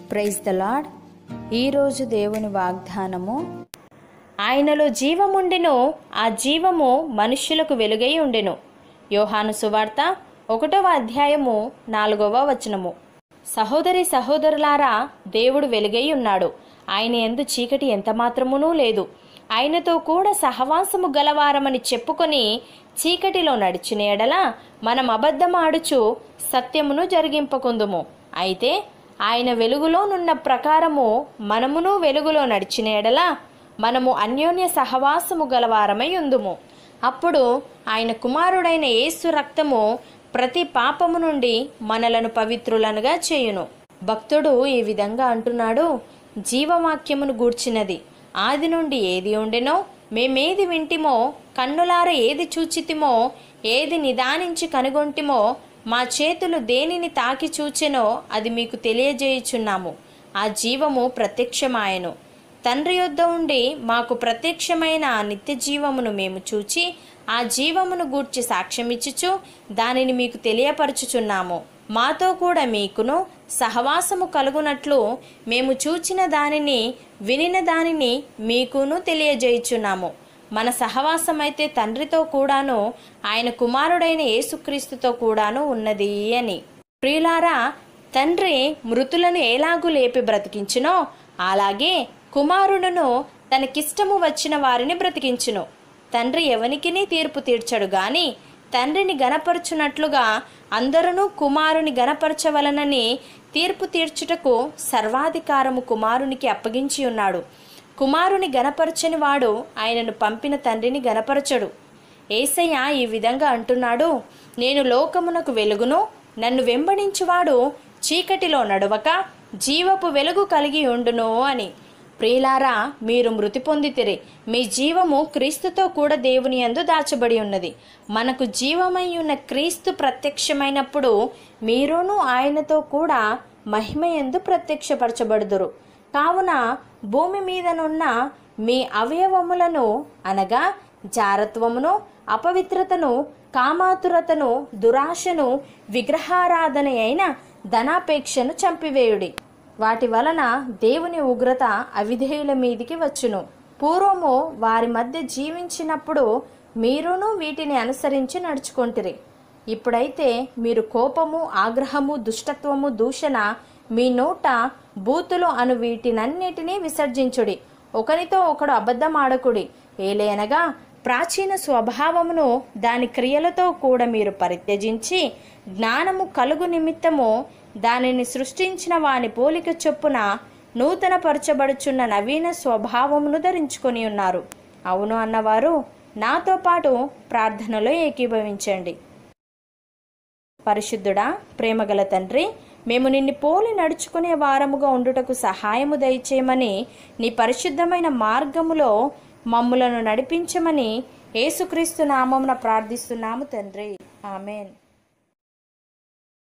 praise the lord ఈరోజు దేవుని వాగ్దానము ఆయనలో జీవముండెను ఆ జీవము మనుష్యులకు వెలుగై ఉండెను యోహాను సువార్త ఒకటవ అధ్యాయము నాలుగవ వచనము సహోదరి సహోదరులారా దేవుడు వెలుగై ఉన్నాడు ఆయన ఎందు చీకటి ఎంత మాత్రమునూ లేదు ఆయనతో కూడా సహవాసము గలవారమని చెప్పుకొని చీకటిలో నడిచిన ఎడల మనం అబద్ధమాడుచు సత్యమును జరిగింపకుందుము అయితే ఆయన వెలుగులోనున్న ప్రకారము మనమును వెలుగులో నడిచిన ఎడల మనము అన్యోన్య సహవాసము గలవారమై ఉందుము అప్పుడు ఆయన కుమారుడైన యేసు రక్తము ప్రతి పాపము నుండి మనలను పవిత్రులనుగా చేయును భక్తుడు ఈ విధంగా అంటున్నాడు జీవవాక్యమును గూర్చినది ఆది నుండి ఏది ఉండెనో మేమేది వింటిమో కన్నులార ఏది చూచితిమో ఏది నిదానించి కనుగొంటిమో మా చేతులు దేనిని తాకి చూచెనో అది మీకు తెలియజేయుచున్నాము ఆ జీవము ప్రత్యక్షమాయను తండ్రి యొద్ద ఉండి మాకు ప్రత్యక్షమైన ఆ నిత్య జీవమును మేము చూచి ఆ జీవమును గూర్చి సాక్ష్యమిచ్చుచు దానిని మీకు తెలియపరచుచున్నాము మాతో కూడా మీకును సహవాసము కలుగునట్లు మేము చూచిన దానిని వినిన దానిని మీకును తెలియజేయుచున్నాము మన సహవాసం అయితే తండ్రితో కూడాను ఆయన కుమారుడైన యేసుక్రీస్తుతో కూడాను ఉన్నది అని ప్రియులారా తండ్రి మృతులను ఎలాగూ లేపి బ్రతికించునో అలాగే కుమారుడును తనకిష్టము వచ్చిన వారిని బ్రతికించును తండ్రి ఎవనికిని తీర్పు తీర్చడు గాని తండ్రిని గనపరచునట్లుగా అందరూ కుమారుని గనపరచవలనని తీర్పు తీర్చుటకు సర్వాధికారము కుమారునికి అప్పగించి ఉన్నాడు కుమారుని గనపరచని వాడు ఆయనను పంపిన తండ్రిని గనపరచడు ఏసయ్య ఈ విధంగా అంటున్నాడు నేను లోకమునకు వెలుగును నన్ను వెంబడించువాడు చీకటిలో నడవక జీవపు వెలుగు కలిగి ఉండును అని ప్రియులారా మీరు మృతి పొందితిరి మీ జీవము క్రీస్తుతో కూడా దేవుని యందు దాచబడి ఉన్నది మనకు జీవమై ఉన్న క్రీస్తు ప్రత్యక్షమైనప్పుడు మీరును ఆయనతో కూడా మహిమయందు ప్రత్యక్షపరచబడుదురు కావున భూమి మీదనున్న మీ అవయవములను అనగా జారత్వమును అపవిత్రతను కామాతురతను దురాశను విగ్రహారాధన అయిన ధనాపేక్షను చంపివేయుడి వాటి వలన దేవుని ఉగ్రత అవిధేయుల మీదికి వచ్చును పూర్వము వారి మధ్య జీవించినప్పుడు మీరును వీటిని అనుసరించి నడుచుకొంటిరి ఇప్పుడైతే మీరు కోపము ఆగ్రహము దుష్టత్వము దూషణ మీ నోట బూతులు అను వీటినన్నిటినీ విసర్జించుడి ఒకరితో ఒకడు అబద్ధమాడకుడి ఏలేనగా ప్రాచీన స్వభావమును దాని క్రియలతో కూడా మీరు పరిత్యజించి జ్ఞానము కలుగు నిమిత్తము దానిని సృష్టించిన వాని పోలిక చొప్పున నూతన పరచబడుచున్న నవీన స్వభావమును ధరించుకొని ఉన్నారు అవును అన్నవారు నాతో పాటు ప్రార్థనలో ఏకీభవించండి పరిశుద్ధుడా ప్రేమగల తండ్రి మేము నిన్ను పోలి నడుచుకునే వారముగా ఉండుటకు సహాయము దయచేయమని నీ పరిశుద్ధమైన మార్గములో మమ్ములను నడిపించమని యేసుక్రీస్తు నామమున ప్రార్థిస్తున్నాము తండ్రి ఆమెన్